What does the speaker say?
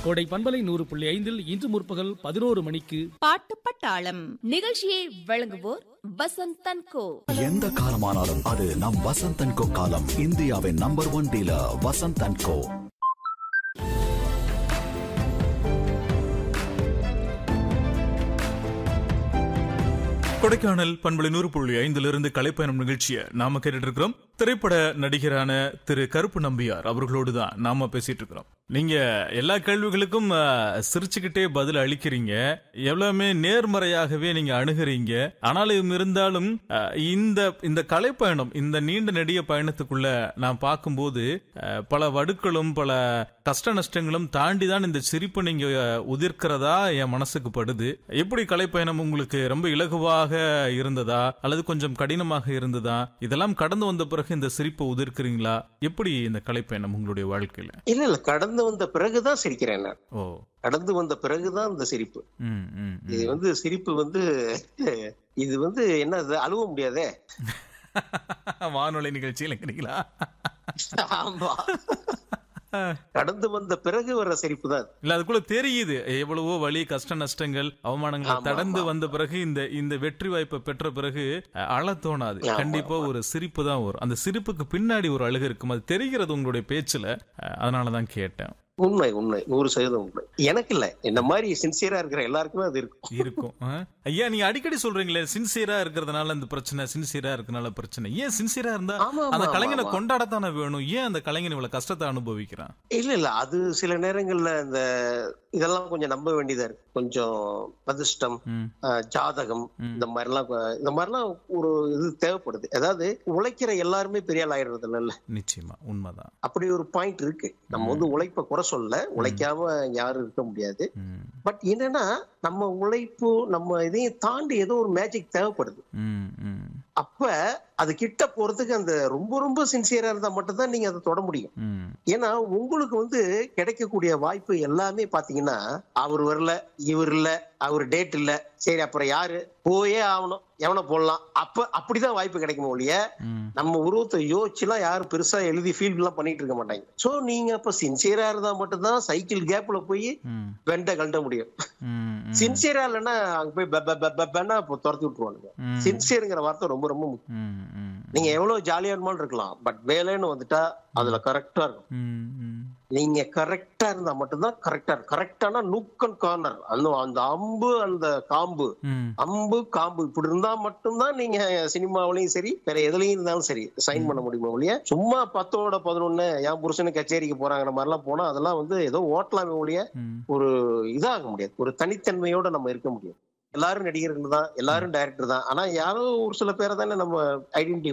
கோடை பண்பலை நூறு புள்ளி ஐந்தில் இன்று முற்பகல் பதினோரு மணிக்கு பாட்டு பட்டாளம் நிகழ்ச்சியை வழங்குவோர் வசந்த் தன்கோ எந்த காலமானாலும் அது நம் வசந்த் அண்ட் கோ காலம் இந்தியாவின் number one dealer Vasanth and co Kodaikanal பண்பலை நூறு புள்ளி ஐந்திலிருந்து கலைப்பயணம் நிகழ்ச்சியை நாம கேட்டுட்டு இருக்கிறோம் திரைப்பட நடிகரான திரு கருப்பு நம்பியார் அவர்களோடு தான் நாம பேசிட்டு இருக்கிறோம் நீங்க எல்லா கேள்விகளுக்கும் அஹ், சிரிச்சுக்கிட்டே பதில் அளிக்கிறீங்க எவ்வளவுமே நேர்மறையாகவே நீங்க அணுகுறீங்க ஆனாலும் இருந்தாலும் அஹ், இந்த இந்த கலைப்பயணம் இந்த நீண்ட நெடிய பயணத்துக்குள்ள நான் பார்க்கும்போது அஹ், பல வடுக்களும் பல கஷ்ட நஷ்டங்களும் தாண்டி தான் இந்த சிரிப்பு நீங்க அஹ், உதிர்க்கிறதா என் மனசுக்கு படுது எப்படி கலைப்பயணம் உங்களுக்கு ரொம்ப இலகுவாக இருந்ததா அல்லது கொஞ்சம் கடினமாக இருந்ததா இதெல்லாம் கடந்து வந்த பிறகு இந்த சிரிப்பை உதிர்க்கிறீங்களா எப்படி இந்த கலைப்பயணம் உங்களுடைய வாழ்க்கையில இல்ல இல்ல கடந்து வந்த பிறகுதான் சிரிக்கிறேன் நான் ஓ கடந்து வந்த பிறகுதான் இந்த சிரிப்பு ம் ம் இது வந்து சிரிப்பு வந்து இது வந்து என்னது அழுவ முடியாதே வானொலி நிகழ்ச்சியில் இருக்கிறீங்களா ஆமா கடந்து வந்த பிறகு வர்ற சிரிப்பு தான் இல்ல அதுக்குள்ள தெரியுது எவ்வளவோ வலி கஷ்ட நஷ்டங்கள் அவமானங்களை ஆமா, கடந்து ஆமா. வந்த பிறகு இந்த இந்த வெற்றி வாய்ப்பை பெற்ற பிறகு அஹ், அழத் தோணாது ஆமா, கண்டிப்பா ஒரு சிரிப்பு தான் வரும் அந்த சிரிப்புக்கு பின்னாடி ஒரு அழுகு இருக்கும் அது தெரிகிறது உங்களுடைய பேச்சுல அஹ், அதனாலதான் கேட்டேன் உண்மை உண்மை நூறு சதவீதம் உண்மை எனக்கு இல்ல இந்த மாதிரி சின்சியரா இருக்கிற எல்லாருக்குமே அது இருக்கும் இருக்கும் ஆ? ஐயா நீங்க அடிக்கடி சொல்றீங்களே சின்சியரா இருக்கிறதுனால இந்த பிரச்சனை சின்சியரா இருக்கனால பிரச்சனை ஏன் சின்சியரா இருந்தா ஆமா, ஆமா, அந்த ஆமா, கலைஞனை ஆமா. கொண்டாடத்தானே வேணும் ஏன் அந்த கலைஞன் இவ்வளவு கஷ்டத்தை அனுபவிக்கிறான் இல்ல இல்ல அது சில நேரங்கள்ல இந்த இதெல்லாம் கொஞ்சம் நம்ப வேண்டியதா இருக்கு கொஞ்சம் அதிர்ஷ்டம் ம், ஆஹ், ஜாதகம் ம். இந்த மாதிரிலாம் கொ- இந்த மாதிரிலாம் ஒரு இது தேவைப்படுது அதாவது உழைக்கிற எல்லாருமே பெரிய ஆள் ஆயிடுறது இல்ல நிச்சயமா உண்மைதான் அப்படி ஒரு பாயிண்ட் இருக்கு நம்ம வந்து உழைப்ப குறை சொல்ல உழைக்காம யாரும் இருக்க முடியாது ம், பட் என்னன்னா நம்ம உழைப்பு நம்ம இதையும் தாண்டி ஏதோ ஒரு மேஜிக் தேவைப்படுது ம், ம், அப்ப அது கிட்ட போறதுக்கு அந்த ரொம்ப ரொம்ப சின்சியரா இருந்தா மட்டும்தான் நீங்க அதை தொட முடியும் ம், ஏன்னா உங்களுக்கு வந்து கிடைக்கக்கூடிய வாய்ப்பு எல்லாமே பாத்தீங்கன்னா அவர் வரல இவர் இல்ல அவர் டேட் இல்ல சரி அப்புறம் யாரு போயே ஆகணும் எவனை போடலாம் அப்ப அப்படிதான் வாய்ப்பு கிடைக்குமோ ஒழிய ம், நம்ம உருவத்தை யோசிச்சுலாம் யாரும் பெருசா எழுதி ஃபீல்ட் எல்லாம் பண்ணிட்டு இருக்க மாட்டாங்க சோ நீங்க அப்ப சின்சியரா இருந்தா மட்டும்தான் சைக்கிள் கேப்ல போய் ம், வெண்ட கழட்ட முடியும் ம், ம், சின்சியரா இல்லைன்னா அங்க போய் பெ- பெ- பெ- பெ- பென்னா இப்போ துரத்தி விட்டுருவானுங்க ம், சின்சியருங்கிற வார்த்தை ரொம்ப ரொம்ப முக்கியம் ம், ம், நீங்க எவ்வளவு ஜாலியா இருந்தாலும் இருக்கலாம் பட் வேலைன்னு வந்துட்டா அதுல கரெக்டா இருக்கும் ம், ம், நீங்க கரெக்டா இருந்தா மட்டும்தான் கரெக்டா இருக்கும் கரெக்டான நூக் அண்ட் கார்னர் அந்த அந்த அம்பு அந்த காம்பு ம், அம்பு காம்பு இப்படி இருந்தா மட்டும்தான் நீங்க சினிமாவிலையும் சரி வேற எதுலயும் இருந்தாலும் சரி சைன் பண்ண முடியுமா ஒழிய சும்மா பத்தோட பதினொன்னு என் புருஷனு கச்சேரிக்கு போறாங்கிற மாதிரிலாம் போனா அதெல்லாம் வந்து ஏதோ ஓட்டலாமே ஒழிய ம். ஒரு இதாக முடியாது ஒரு தனித்தன்மையோட நம்ம இருக்க முடியும் எல்லாரும் நடிகர்கள் தான் எல்லாரும் டைரக்டர் தான் ஆனா யாரோ ஒரு சில பேரை தானே நம்ம ஐடென்டி